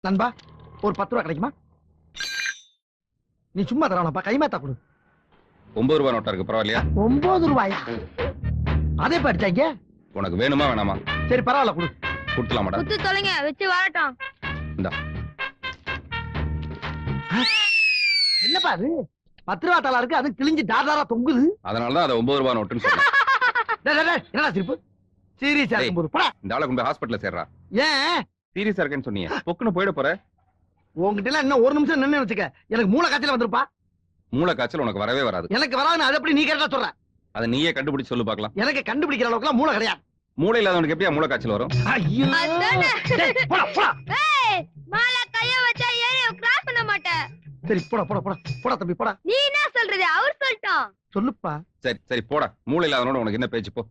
நண்பா ஒரு பத்து ரூபா கிடைக்குமா நீ சும்மா தரவனப்பா கைமாத்தா கொடு ஒன்பது ரூபாய் நோட்டா இருக்கு பரவாயில்லையா ஒன்பது ரூபாயா அதே படிச்சாங்க உனக்கு வேணுமா வேணாமா சரி பரவாயில்ல கொடு கொடுத்துலாமாடா குத்து தொலைங்க வச்சு வரட்டும் என்னப்பா அது பத்து ரூபா தாளா இருக்கு அது கிழிஞ்சு டாடாரா தொங்குது அதனாலதான் அதை ஒன்பது ரூபாய் நோட்டுன்னு சொல்றேன் டேய், டேய், டேய், என்னடா சிரிப்பு சீரியஸா டேய். இருக்கும்போது போடா இந்த ஆளை கொண்டு ஹாஸ்பிட்டல்ல சேர்றா ஏன் சீரியஸா இருக்கேன்னு சொன்னீங்க பொக்குன்னு போயிட போற உங்ககிட்ட எல்லாம் இன்னும் ஒரு நிமிஷம் நின்னு வச்சுக்க எனக்கு மூளை காய்ச்சல வந்திருப்பா மூளை காய்ச்சல் உனக்கு வரவே வராது எனக்கு வராதுன்னு அதை எப்படி நீ கேட்டா சொல்ற அதை நீயே கண்டுபிடிச்சு சொல்லு பார்க்கலாம் எனக்கு கண்டுபிடிக்கிற அளவுக்கு மூளை கிடையாது மூளை இல்லாதவனுக்கு எப்படியா மூளை காய்ச்சல் வரும் ஐயோ அதானே. டேய், போடா போடா ஏய் மேல கைய வச்சா ஏரியா கிராஸ் பண்ண மாட்டேன் சரி போடா போடா போடா போடா தம்பி போடா நீ என்ன சொல்றது அவர் சொல்லிட்டான் சொல்லுப்பா சரி சரி போடா மூளை இல்லாதவனோட உனக்கு என்ன பேச்சு போ